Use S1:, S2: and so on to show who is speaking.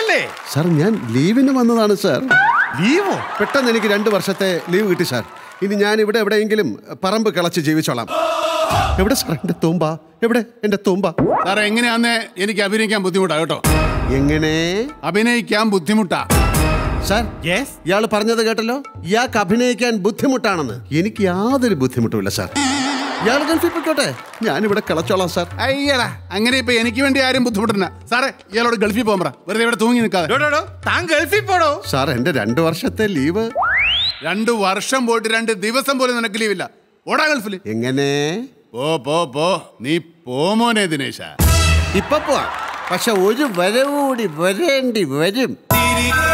S1: ലീവല്ലേ
S2: സാർ ഞാൻ ലീവിന് വന്നതാണ് സാർ
S1: ലീവോ
S2: പെട്ടെന്ന് എനിക്ക് രണ്ട് വർഷത്തെ ലീവ് കിട്ടി സാർ ഇനി ഞാൻ ഇവിടെ എവിടെയെങ്കിലും പറമ്പ് കിളച്ച് ജീവിച്ചോളാം എവിടെ സാർ എൻ്റെ തൂമ്പ എവിടെ എൻ്റെ തൂമ്പ
S3: സാറേ എങ്ങനെയാന്ന് എനിക്ക് അഭിനയിക്കാൻ ബുദ്ധിമുട്ടാ കേട്ടോ
S2: എങ്ങനെ
S3: അഭിനയിക്കാൻ ബുദ്ധിമുട്ടാ
S2: സാർ
S1: യെസ്
S2: ഇയാൾ പറഞ്ഞത് കേട്ടല്ലോ ഇയാൾക്ക് അഭിനയിക്കാൻ ബുദ്ധിമുട്ടാണെന്ന് എനിക്ക് യാതൊരു ബുദ്ധിമുട്ടുമില്ല സാർ ഇയാൾ ഗൾഫിൽ പോയിക്കോട്ടെ ഞാനിവിടെ കിളച്ചോളാം സാർ
S3: അയ്യടാ അങ്ങനെ ഇപ്പൊ എനിക്ക് വേണ്ടി ആരും ബുദ്ധിമുട്ടണ്ട സാറേ ഇയാളോട് ഗൾഫിൽ പോകാൻ പറ വെറുതെ ഇവിടെ തൂങ്ങി നിൽക്കാതെ
S1: ഡോ, ഡോ, ഡോ, താൻ ഗൾഫിൽ പോടോ
S2: സാർ എൻ്റെ രണ്ട് വർഷത്തെ ലീവ്
S3: രണ്ടു വർഷം പോയിട്ട് രണ്ട് ദിവസം പോലും നിനക്ക് ലീവില്ല ഓടാ ഗൾഫിൽ
S2: എങ്ങനെ
S3: പോ പോ പോ നീ പോമോനെ ദിനേശ
S2: ഇപ്പൊ പോവാം പക്ഷെ ഒരു വരവ് കൂടി വരേണ്ടി വരും